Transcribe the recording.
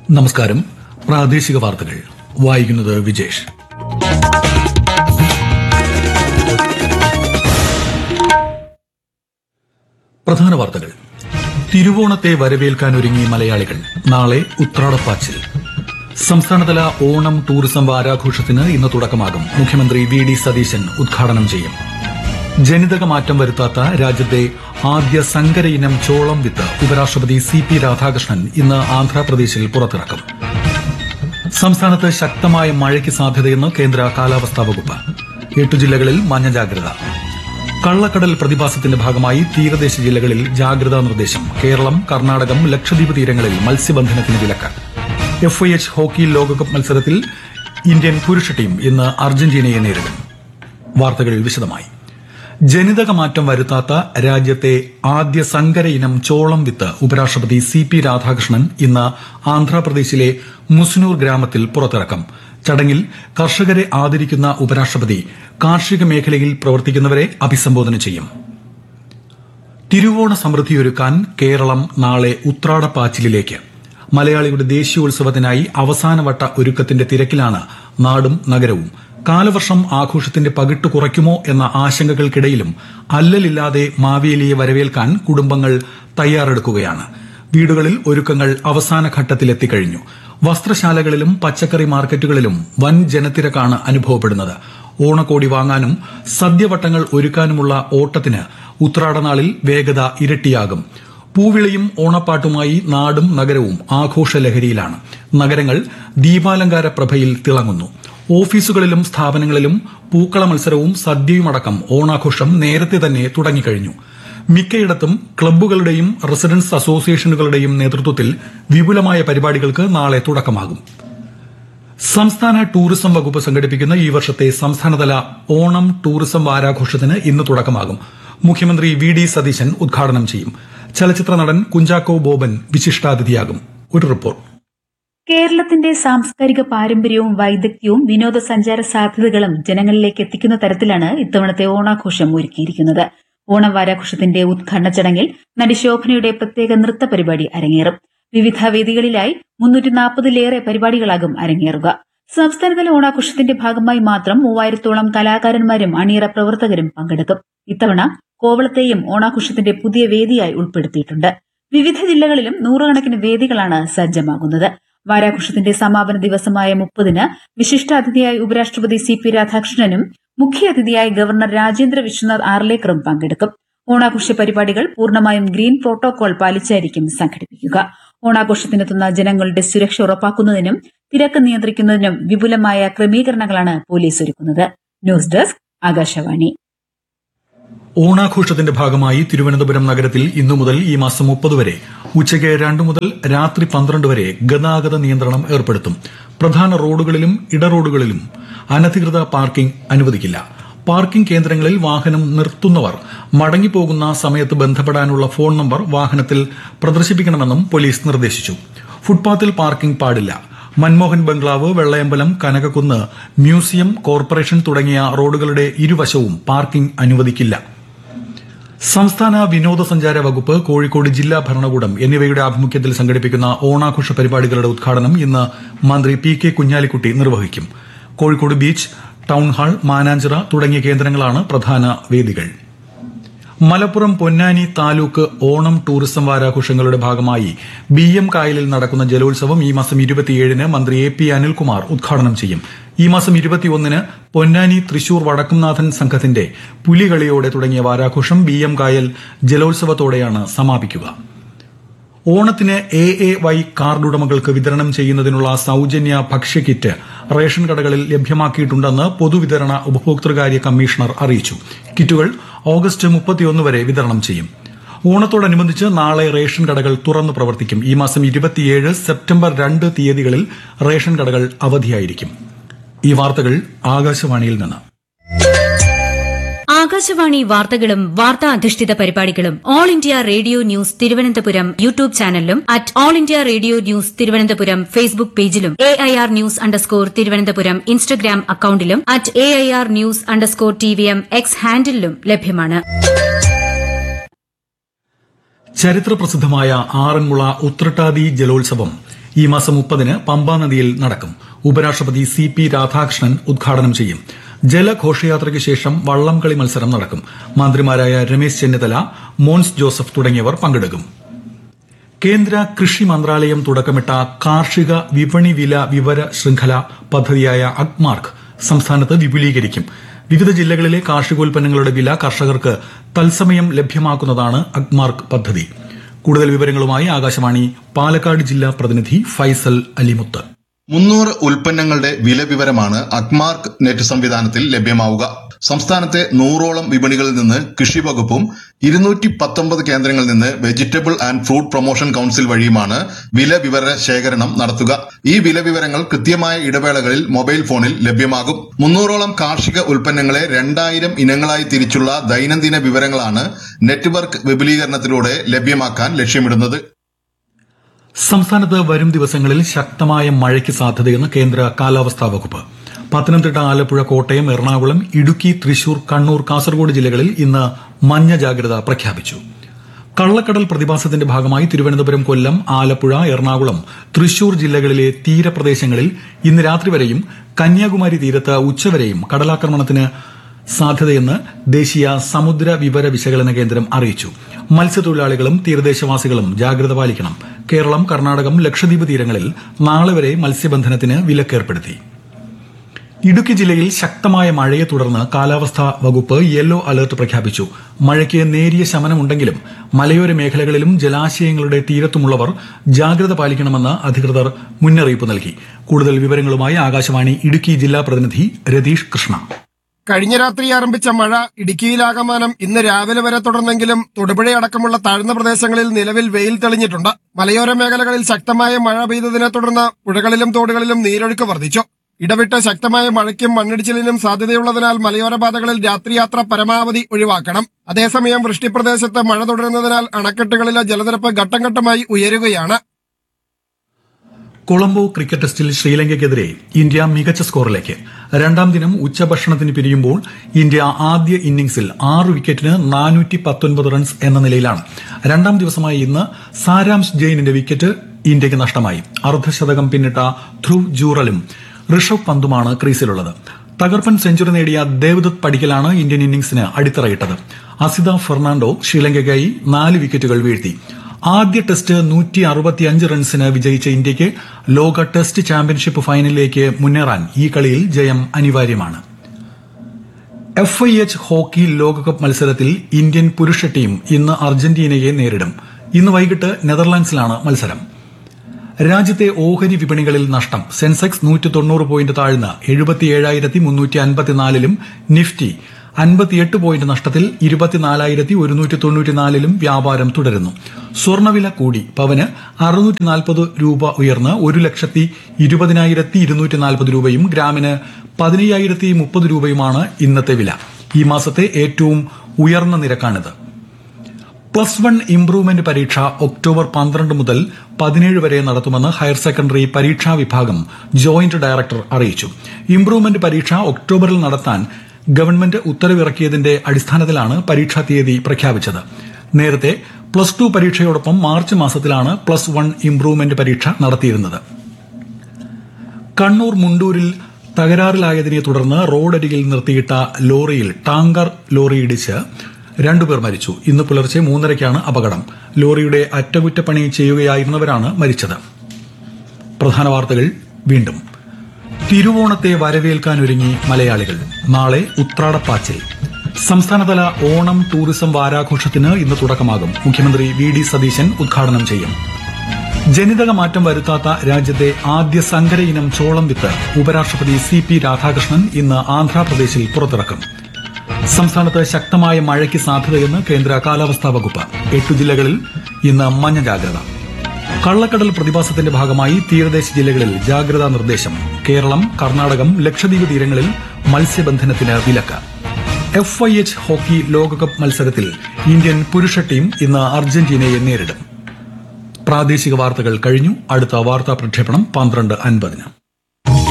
നമസ്കാരം പ്രാദേശിക വാർത്തകൾ വായിക്കുന്നത് വിജേഷ് പ്രധാന വാർത്തകൾ തിരുവോണത്തെ വരവേൽക്കാനൊരുങ്ങി മലയാളികൾ നാളെ ഉത്രാടപ്പാച്ചിൽ സംസ്ഥാനതല ഓണം ടൂറിസം വാരാഘോഷത്തിന് ഇന്ന് തുടക്കമാകും മുഖ്യമന്ത്രി വി ഡി സതീശൻ ഉദ്ഘാടനം ചെയ്യും ജനിതക മാറ്റം വരുത്താത്ത രാജ്യത്തെ ആദ്യ സങ്കര ഇനം ചോളം വിത്ത് ഉപരാഷ്ട്രപതി സി പി രാധാകൃഷ്ണൻ ഇന്ന് ആന്ധ്രാപ്രദേശിൽ പുറത്തിറക്കും സംസ്ഥാനത്ത് ശക്തമായ മഴയ്ക്ക് സാധ്യതയെന്ന് കേന്ദ്ര കാലാവസ്ഥാ വകുപ്പ് എട്ടു ജില്ലകളിൽ മഞ്ഞ ജാഗ്രത കള്ളക്കടൽ പ്രതിഭാസത്തിന്റെ ഭാഗമായി തീരദേശ ജില്ലകളിൽ ജാഗ്രതാ നിർദ്ദേശം കേരളം കർണാടകം ലക്ഷദ്വീപ് തീരങ്ങളിൽ മത്സ്യബന്ധനത്തിന് വിലക്ക് എഫ് ഐ എച്ച് ഹോക്കി ലോകകപ്പ് മത്സരത്തിൽ ഇന്ത്യൻ പുരുഷ ടീം ഇന്ന് അർജന്റീനയെ നേരിടും വാർത്തകൾ വിശദമായി ജനിതക മാറ്റം വരുത്താത്ത രാജ്യത്തെ ആദ്യ സങ്കര ഇനം ചോളം വിത്ത് ഉപരാഷ്ട്രപതി സി പി രാധാകൃഷ്ണൻ ഇന്ന് ആന്ധ്രാപ്രദേശിലെ മുസ്നൂർ ഗ്രാമത്തിൽ പുറത്തിറക്കും ചടങ്ങിൽ കർഷകരെ ആദരിക്കുന്ന ഉപരാഷ്ട്രപതി കാർഷിക മേഖലയിൽ പ്രവർത്തിക്കുന്നവരെ അഭിസംബോധന ചെയ്യും തിരുവോണ സമൃദ്ധിയൊരുക്കാൻ കേരളം നാളെ ഉത്രാടപ്പാച്ചിലിലേക്ക് മലയാളിയുടെ ദേശീയോത്സവത്തിനായി അവസാനവട്ട ഒരുക്കത്തിന്റെ തിരക്കിലാണ് നാടും നഗരവും കാലവർഷം ആഘോഷത്തിന്റെ പകിട്ട് കുറയ്ക്കുമോ എന്ന ആശങ്കകൾക്കിടയിലും അല്ലലില്ലാതെ മാവേലിയെ വരവേൽക്കാൻ കുടുംബങ്ങൾ തയ്യാറെടുക്കുകയാണ് വീടുകളിൽ ഒരുക്കങ്ങൾ അവസാന ഘട്ടത്തിലെത്തിക്കഴിഞ്ഞു വസ്ത്രശാലകളിലും പച്ചക്കറി മാർക്കറ്റുകളിലും വൻ ജനത്തിരക്കാണ് അനുഭവപ്പെടുന്നത് ഓണക്കോടി വാങ്ങാനും സദ്യവട്ടങ്ങൾ ഒരുക്കാനുമുള്ള ഓട്ടത്തിന് ഉത്രാടനാളിൽ വേഗത ഇരട്ടിയാകും പൂവിളിയും ഓണപ്പാട്ടുമായി നാടും നഗരവും ആഘോഷലഹരിയിലാണ് നഗരങ്ങൾ ദീപാലങ്കാര പ്രഭയിൽ തിളങ്ങുന്നു ഓഫീസുകളിലും സ്ഥാപനങ്ങളിലും പൂക്കള മത്സരവും സദ്യയുമടക്കം ഓണാഘോഷം നേരത്തെ തന്നെ തുടങ്ങിക്കഴിഞ്ഞു മിക്കയിടത്തും ക്ലബ്ബുകളുടെയും റെസിഡൻസ് അസോസിയേഷനുകളുടെയും നേതൃത്വത്തിൽ വിപുലമായ പരിപാടികൾക്ക് നാളെ തുടക്കമാകും സംസ്ഥാന ടൂറിസം വകുപ്പ് സംഘടിപ്പിക്കുന്ന ഈ വർഷത്തെ സംസ്ഥാനതല ഓണം ടൂറിസം വാരാഘോഷത്തിന് ഇന്ന് തുടക്കമാകും മുഖ്യമന്ത്രി വി ഡി സതീശൻ ഉദ്ഘാടനം ചെയ്യും ചലച്ചിത്ര നടൻ കുഞ്ചാക്കോ ബോബൻ വിശിഷ്ടാതിഥിയാകും ഒരു റിപ്പോർട്ട് കേരളത്തിന്റെ സാംസ്കാരിക പാരമ്പര്യവും വൈദഗ്ധ്യവും വിനോദസഞ്ചാര സാധ്യതകളും ജനങ്ങളിലേക്ക് എത്തിക്കുന്ന തരത്തിലാണ് ഇത്തവണത്തെ ഓണാഘോഷം ഒരുക്കിയിരിക്കുന്നത് ഓണം വാരാഘോഷത്തിന്റെ ഉദ്ഘാടന ചടങ്ങിൽ നടി ശോഭനയുടെ പ്രത്യേക നൃത്ത പരിപാടി അരങ്ങേറും വിവിധ വേദികളിലായി മുന്നൂറ്റി നാൽപ്പതിലേറെ പരിപാടികളാകും അരങ്ങേറുക സംസ്ഥാനതല ഓണാഘോഷത്തിന്റെ ഭാഗമായി മാത്രം മൂവായിരത്തോളം കലാകാരന്മാരും അണിയറ പ്രവർത്തകരും പങ്കെടുക്കും ഇത്തവണ കോവളത്തെയും ഓണാഘോഷത്തിന്റെ പുതിയ വേദിയായി ഉൾപ്പെടുത്തിയിട്ടുണ്ട് വിവിധ ജില്ലകളിലും നൂറുകണക്കിന് വേദികളാണ് സജ്ജമാകുന്നത് വാരാഘോഷത്തിന്റെ സമാപന ദിവസമായ മുപ്പതിന് വിശിഷ്ടാതിഥിയായി ഉപരാഷ്ട്രപതി സി പി രാധാകൃഷ്ണനും മുഖ്യാതിഥിയായി ഗവർണർ രാജേന്ദ്ര വിശ്വനാഥ് ആർലേക്കറും പങ്കെടുക്കും ഓണാഘോഷ പരിപാടികൾ പൂർണ്ണമായും ഗ്രീൻ പ്രോട്ടോകോൾ പാലിച്ചായിരിക്കും സംഘടിപ്പിക്കുക ഓണാഘോഷത്തിനെത്തുന്ന ജനങ്ങളുടെ സുരക്ഷ ഉറപ്പാക്കുന്നതിനും തിരക്ക് നിയന്ത്രിക്കുന്നതിനും വിപുലമായ ക്രമീകരണങ്ങളാണ് പോലീസ് ഒരുക്കുന്നത് ന്യൂസ് ഡെസ്ക് ആകാശവാണി ഓണാഘോഷത്തിന്റെ ഭാഗമായി തിരുവനന്തപുരം നഗരത്തിൽ ഇന്നു മുതൽ ഈ മാസം മുപ്പത് വരെ ഉച്ചയ്ക്ക് രണ്ടു മുതൽ രാത്രി പന്ത്രണ്ട് വരെ ഗതാഗത നിയന്ത്രണം ഏർപ്പെടുത്തും പ്രധാന റോഡുകളിലും ഇടറോഡുകളിലും അനധികൃത പാർക്കിംഗ് അനുവദിക്കില്ല പാർക്കിംഗ് കേന്ദ്രങ്ങളിൽ വാഹനം നിർത്തുന്നവർ മടങ്ങിപ്പോകുന്ന സമയത്ത് ബന്ധപ്പെടാനുള്ള ഫോൺ നമ്പർ വാഹനത്തിൽ പ്രദർശിപ്പിക്കണമെന്നും പോലീസ് നിർദ്ദേശിച്ചു ഫുട്പാത്തിൽ പാർക്കിംഗ് പാടില്ല മൻമോഹൻ ബംഗ്ലാവ് വെള്ളയമ്പലം കനകക്കുന്ന് മ്യൂസിയം കോർപ്പറേഷൻ തുടങ്ങിയ റോഡുകളുടെ ഇരുവശവും പാർക്കിംഗ് അനുവദിക്കില്ല സംസ്ഥാന വിനോദസഞ്ചാര വകുപ്പ് കോഴിക്കോട് ജില്ലാ ഭരണകൂടം എന്നിവയുടെ ആഭിമുഖ്യത്തിൽ സംഘടിപ്പിക്കുന്ന ഓണാഘോഷ പരിപാടികളുടെ ഉദ്ഘാടനം ഇന്ന് മന്ത്രി പി കെ കുഞ്ഞാലിക്കുട്ടി നിർവഹിക്കും Kozhikode beach town hall Mananchira തുടങ്ങിയ കേന്ദ്രങ്ങളാണ് പ്രധാന വേദികൾ മലപ്പുറം പൊന്നാനി താലൂക്ക് ഓണം ടൂറിസം വാരാഘോഷങ്ങളുടെ ഭാഗമായി ബി എം കായലിൽ നടക്കുന്ന ജലോത്സവം ഈ മാസം ഇരുപത്തിയേഴിന് മന്ത്രി എ പി അനിൽകുമാർ ഉദ്ഘാടനം ചെയ്യും ഈ മാസം ഇരുപത്തിയൊന്നിന് പൊന്നാനി തൃശൂർ വടക്കുംനാഥൻ സംഘത്തിന്റെ പുലികളിയോടെ തുടങ്ങിയ വാരാഘോഷം ബി എം കായൽ ജലോത്സവത്തോടെയാണ് സമാപിക്കുക ഓണത്തിന് എ എ വൈ കാർഡുടമകൾക്ക് വിതരണം ചെയ്യുന്നതിനുള്ള സൌജന്യ ഭക്ഷ്യക്കിറ്റ് റേഷൻ കടകളിൽ ലഭ്യമാക്കിയിട്ടുണ്ടെന്ന് പൊതുവിതരണ ഉപഭോക്തൃകാര്യ കമ്മീഷണർ അറിയിച്ചു കിറ്റുകൾ ഓഗസ്റ്റ് മുപ്പത്തിയൊന്ന് വരെ വിതരണം ചെയ്യും ഓണത്തോടനുബന്ധിച്ച് നാളെ റേഷൻ കടകൾ തുറന്നു പ്രവർത്തിക്കും ഈ മാസം ഇരുപത്തിയേഴ് സെപ്റ്റംബർ രണ്ട് തീയതികളിൽ റേഷൻ കടകൾ അവധിയായിരിക്കും ഈ വാർത്തകൾ ആകാശവാണിയിൽ നിന്ന് ആകാശവാണി വാർത്തകളും വാർത്താ അധിഷ്ഠിത പരിപാടികളും all India radio news Thiruvananthapuram YouTube ചാനലിലും at all India radio news Thiruvananthapuram Facebook പേജിലും A I R news underscore Thiruvananthapuram Instagram അക്കൌണ്ടിലും at A I R news underscore T V M X ഹാൻഡിലും ലഭ്യമാണ് ചരിത്രപ്രസിദ്ധമായ ആറന്മുള ഉത്രട്ടാതി ജലോത്സവം ഈ മാസം മുപ്പതിന് പമ്പാ നദിയിൽ നടക്കും ഉപരാഷ്ട്രപതി സി പി രാധാകൃഷ്ണൻ ഉദ്ഘാടനം ചെയ്യും ജലഘോഷയാത്രയ്ക്ക് ശേഷം വള്ളംകളി മത്സരം നടക്കും മന്ത്രിമാരായ രമേശ് ചെന്നിത്തല മോൻസ് ജോസഫ് തുടങ്ങിയവർ പങ്കെടുക്കും കേന്ദ്ര കൃഷി മന്ത്രാലയം തുടക്കമിട്ട കാർഷിക വിപണി വില വിവര ശൃംഖല പദ്ധതിയായ അഗ്മാർക്ക് സംസ്ഥാനത്ത് വിപുലീകരിക്കും വിവിധ ജില്ലകളിലെ കാർഷികോൽപ്പന്നങ്ങളുടെ വില കർഷകർക്ക് തത്സമയം ലഭ്യമാക്കുന്നതാണ് അഗ്മാർക്ക് പദ്ധതി കൂടുതൽ വിവരങ്ങളുമായി ആകാശവാണി പാലക്കാട് ജില്ലാ പ്രതിനിധി ഫൈസൽ അലിമുത്ത് മുന്നൂറ് ഉൽപ്പന്നങ്ങളുടെ വില വിവരമാണ് അക്മാർക്ക് നെറ്റ് സംവിധാനത്തിൽ ലഭ്യമാവുക സംസ്ഥാനത്തെ നൂറോളം വിപണികളിൽ നിന്ന് കൃഷി വകുപ്പും ഇരുന്നൂറ്റി പത്തൊമ്പത് കേന്ദ്രങ്ങളിൽ നിന്ന് vegetable and fruit promotion council വഴിയുമാണ് വില വിവര ശേഖരണം നടത്തുക ഈ വില വിവരങ്ങൾ കൃത്യമായ ഇടവേളകളിൽ മൊബൈൽ ഫോണിൽ ലഭ്യമാകും മുന്നൂറോളം കാർഷിക ഉൽപ്പന്നങ്ങളെ രണ്ടായിരം ഇനങ്ങളായി തിരിച്ചുള്ള ദൈനംദിന വിവരങ്ങളാണ് നെറ്റ്വർക്ക് വിപുലീകരണത്തിലൂടെ ലഭ്യമാക്കാൻ ലക്ഷ്യമിടുന്നത് സംസ്ഥാനത്ത് വരും ദിവസങ്ങളിൽ ശക്തമായ മഴയ്ക്ക് സാധ്യതയെന്ന് കേന്ദ്ര കാലാവസ്ഥാ വകുപ്പ് പത്തനംതിട്ട ആലപ്പുഴ കോട്ടയം എറണാകുളം ഇടുക്കി തൃശൂർ കണ്ണൂർ കാസർഗോഡ് ജില്ലകളിൽ ഇന്ന് മഞ്ഞ ജാഗ്രത പ്രഖ്യാപിച്ചു കള്ളക്കടൽ പ്രതിഭാസത്തിന്റെ ഭാഗമായി തിരുവനന്തപുരം കൊല്ലം ആലപ്പുഴ എറണാകുളം തൃശൂർ ജില്ലകളിലെ തീരപ്രദേശങ്ങളിൽ ഇന്ന് രാത്രി വരെയും കന്യാകുമാരി തീരത്ത് ഉച്ചവരെയും കടലാക്രമണത്തിന് സാധ്യതയെന്ന് ദേശീയ സമുദ്ര വിവര വിശകലന കേന്ദ്രം അറിയിച്ചു മത്സ്യത്തൊഴിലാളികളും തീരദേശവാസികളും ജാഗ്രത പാലിക്കണം കേരളം കർണാടകം ലക്ഷദ്വീപ് തീരങ്ങളിൽ നാളെ വരെ മത്സ്യബന്ധനത്തിന് വിലക്കേർപ്പെടുത്തി ഇടുക്കി ജില്ലയിൽ ശക്തമായ മഴയെ തുടർന്ന് കാലാവസ്ഥാ വകുപ്പ് യെല്ലോ അലർട്ട് പ്രഖ്യാപിച്ചു മഴയ്ക്ക് നേരിയ ശമനമുണ്ടെങ്കിലും മലയോര മേഖലകളിലും ജലാശയങ്ങളുടെ തീരത്തുമുള്ളവർ ജാഗ്രത പാലിക്കണമെന്ന് അധികൃതർ മുന്നറിയിപ്പ് നൽകി കൂടുതൽ വിവരങ്ങളുമായി ആകാശവാണി ഇടുക്കി ജില്ലാ പ്രതിനിധി രതീഷ് കൃഷ്ണ കഴിഞ്ഞ രാത്രി ആരംഭിച്ച മഴ ഇടുക്കിയിലാകമാനം ഇന്ന് രാവിലെ വരെ തുടർന്നെങ്കിലും തൊടുപുഴയടക്കമുള്ള താഴ്ന്ന പ്രദേശങ്ങളിൽ നിലവിൽ വെയിൽ തെളിഞ്ഞിട്ടുണ്ട് മലയോര മേഖലകളിൽ ശക്തമായ മഴ പെയ്തതിനെ തുടർന്ന് പുഴകളിലും തോടുകളിലും നീരൊഴുക്ക് വർദ്ധിച്ചു ഇടവിട്ട് ശക്തമായ മഴയ്ക്കും മണ്ണിടിച്ചിലിനും സാധ്യതയുള്ളതിനാൽ മലയോര പാതകളിൽ രാത്രിയാത്ര പരമാവധി ഒഴിവാക്കണം അതേസമയം വൃഷ്ടിപ്രദേശത്ത് മഴ തുടരുന്നതിനാൽ അണക്കെട്ടുകളിലെ ജലനിരപ്പ് ഘട്ടം ഘട്ടമായി ഉയരുകയാണ് കൊളംബോ ക്രിക്കറ്റ് ടെസ്റ്റിൽ ശ്രീലങ്കയ്ക്കെതിരെ ഇന്ത്യ മികച്ച സ്കോറിലേക്ക് രണ്ടാം ദിനം ഉച്ചഭക്ഷണത്തിന് പിരിയുമ്പോൾ ഇന്ത്യ ആദ്യ ഇന്നിംഗ്സിൽ ആറ് വിക്കറ്റിന് നാനൂറ്റി പത്തൊൻപത് റൺസ് എന്ന നിലയിലാണ് രണ്ടാം ദിവസമായ ഇന്ന് സാരാംശ് ജെയിനിന്റെ വിക്കറ്റ് ഇന്ത്യക്ക് നഷ്ടമായി അർദ്ധശതകം പിന്നിട്ട ധ്രുവ് ജൂറലും ഋഷഭ് പന്തുമാണ് ക്രീസിലുള്ളത് തകർപ്പൻ സെഞ്ചുറി നേടിയ ദേവദത്ത് പടിക്കലാണ് ഇന്ത്യൻ ഇന്നിംഗ്സിന് അടിത്തറയിട്ടത് അസിത ഫെർണാണ്ടോ ശ്രീലങ്കയ്ക്കായി നാല് വിക്കറ്റുകൾ വീഴ്ത്തി ആദ്യ ടെസ്റ്റ് നൂറ്റി അറുപത്തിയഞ്ച് റൺസിന് വിജയിച്ച ഇന്ത്യയ്ക്ക് ലോക ടെസ്റ്റ് ചാമ്പ്യൻഷിപ്പ് ഫൈനലിലേക്ക് മുന്നേറാൻ ഈ കളിയിൽ ജയം അനിവാര്യമാണ് എഫ് ഐ എച്ച് ഹോക്കി ലോകകപ്പ് മത്സരത്തിൽ ഇന്ത്യൻ പുരുഷ ടീം ഇന്ന് അർജന്റീനയെ നേരിടും ഇന്ന് വൈകിട്ട് നെതർലാൻഡ്സിലാണ് മത്സരം രാജ്യത്തെ ഓഹരി വിപണികളിൽ നഷ്ടം സെൻസെക്സ് നൂറ്റി തൊണ്ണൂറ് പോയിന്റ് താഴ്ന്ന് എഴുപത്തിയേഴായിരത്തി മുന്നൂറ്റി അൻപത്തിനാലിലും നിഫ്റ്റി അൻപത്തിയെട്ട് പോയിന്റ് നഷ്ടത്തിൽ ഇരുപത്തിനാലായിരത്തി ഒരുന്നൂറ്റി തൊണ്ണൂറ്റിനാലിലും വ്യാപാരം തുടരുന്നു സ്വർണ്ണവില കൂടി പവന് അറുന്നൂറ്റി നാൽപ്പത് രൂപ ഉയർന്ന് ഒരു ലക്ഷത്തി ഇരുപതിനായിരത്തി ഇരുന്നൂറ്റി നാൽപ്പത് രൂപയും ഗ്രാമിന് പതിനയ്യായിരത്തി മുപ്പത് രൂപയുമാണ് ഇന്നത്തെ വില ഈ മാസത്തെ ഏറ്റവും ഉയർന്ന നിരക്കാണിത് പ്ലസ് വൺ ഇംപ്രൂവ്മെന്റ് പരീക്ഷ ഒക്ടോബർ പന്ത്രണ്ട് മുതൽ പതിനേഴ് വരെ നടത്തുമെന്ന് ഹയർ സെക്കൻഡറി പരീക്ഷാ വിഭാഗം ജോയിന്റ് ഡയറക്ടർ അറിയിച്ചു ഇംപ്രൂവ്മെന്റ് പരീക്ഷ ഒക്ടോബറിൽ നടത്താൻ ഗവൺമെന്റ് ഉത്തരവിറക്കിയതിന്റെ അടിസ്ഥാനത്തിലാണ് പരീക്ഷാ തീയതി പ്രഖ്യാപിച്ചത് നേരത്തെ പ്ലസ് ടു പരീക്ഷയോടൊപ്പം മാർച്ച് മാസത്തിലാണ് പ്ലസ് വൺ ഇംപ്രൂവ്മെന്റ് പരീക്ഷ നടത്തിയിരുന്നത് കണ്ണൂർ മുണ്ടൂരിൽ തകരാറിലായതിനെ തുടർന്ന് റോഡരികിൽ നിർത്തിയിട്ട ലോറിയിൽ ടാങ്കർ ലോറി ഇടിച്ച് രണ്ടുപേർ മരിച്ചു ഇന്ന് പുലർച്ചെ മൂന്നരയ്ക്കാണ് അപകടം ലോറിയുടെ അറ്റകുറ്റപ്പണി ചെയ്യുകയായിരുന്നവരാണ് മരിച്ചത് പ്രധാന വാർത്തകൾ വീണ്ടും തിരുവോണത്തെ വരവേൽക്കാനൊരുങ്ങി മലയാളികൾ നാളെ ഉത്രാടപ്പാച്ചിൽ സംസ്ഥാനതല ഓണം ടൂറിസം വാരാഘോഷത്തിന് ഇന്ന് തുടക്കമാകും മുഖ്യമന്ത്രി വി ഡി സതീശൻ ഉദ്ഘാടനം ചെയ്യും ജനിതക മാറ്റം വരുത്താത്ത രാജ്യത്തെ ആദ്യ സങ്കര ഇനം ചോളം വിത്ത് ഉപരാഷ്ട്രപതി സി പി രാധാകൃഷ്ണൻ ഇന്ന് ആന്ധ്രാപ്രദേശിൽ പുറത്തിറക്കും സംസ്ഥാനത്ത് ശക്തമായ മഴയ്ക്ക് സാധ്യതയെന്ന് കേന്ദ്ര കാലാവസ്ഥാ വകുപ്പ് എട്ടു ജില്ലകളിൽ ഇന്ന് മഞ്ഞ ജാഗ്രത കള്ളക്കടൽ പ്രതിഭാസത്തിന്റെ ഭാഗമായി തീരദേശ ജില്ലകളിൽ ജാഗ്രതാ നിർദ്ദേശം കേരളം കർണാടകം ലക്ഷദ്വീപ് തീരങ്ങളിൽ മത്സ്യബന്ധനത്തിന് വിലക്ക് എഫ് ഐ എച്ച് ഹോക്കി ലോകകപ്പ് മത്സരത്തിൽ ഇന്ത്യൻ പുരുഷ ടീം ഇന്ന് അർജന്റീനയെ നേരിടും പ്രാദേശിക വാർത്തകൾ കഴിഞ്ഞു അടുത്ത വാർത്താ പ്രക്ഷേപണം പന്ത്രണ്ട് അൻപതിന്